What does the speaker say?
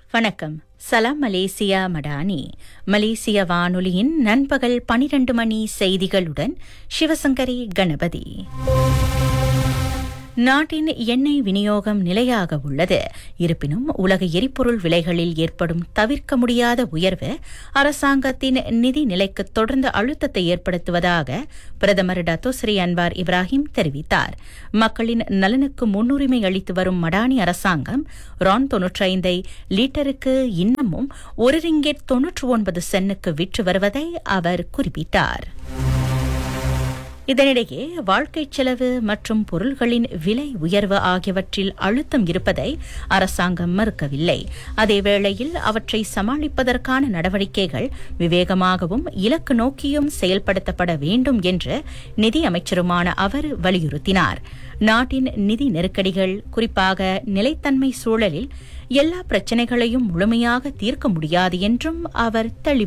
வணக்கம் சலாம் மலேசியா மடானி மலேசிய வானொலியின் நண்பகல் பனிரண்டு மணி செய்திகளுடன் சிவசங்கரி கணபதி நாட்டின் எண்ணெய் விநியோகம் நிலையாக உள்ளது இருப்பினும் உலக எரிபொருள் விலைகளில் ஏற்படும் தவிர்க்க முடியாத உயர்வு அரசாங்கத்தின் நிதி நிலைக்கு தொடர்ந்து அழுத்தத்தை ஏற்படுத்துவதாக பிரதமர் டத்தோஸ்ரீ அன்வார் இப்ராஹிம் தெரிவித்தார் மக்களின் நலனுக்கு முன்னுரிமை அளித்து வரும் மடானி அரசாங்கம் ரான் தொன்னூற்றைந்தை லீட்டருக்கு இன்னமும் ஒரு ரிங்கெட் தொன்னூற்று ஒன்பது சென்னுக்கு விற்று வருவதை அவர் குறிப்பிட்டார் இதனிடையே வாழ்க்கை செலவு மற்றும் பொருள்களின் விலை உயர்வு ஆகியவற்றில் அழுத்தம் இருப்பதை அரசாங்கம் மறுக்கவில்லை அதேவேளையில் அவற்றை சமாளிப்பதற்கான நடவடிக்கைகள் விவேகமாகவும் இலக்கு நோக்கியும் செயல்படுத்தப்பட வேண்டும் என்று நிதி அமைச்சருமான அவர் வலியுறுத்தினார் நாட்டின் நிதி நெருக்கடிகள் குறிப்பாக நிலைத்தன்மை சூழலில் எல்லா பிரச்சினைகளையும் முழுமையாக தீர்க்க முடியாது என்றும் அவர் தெளிவு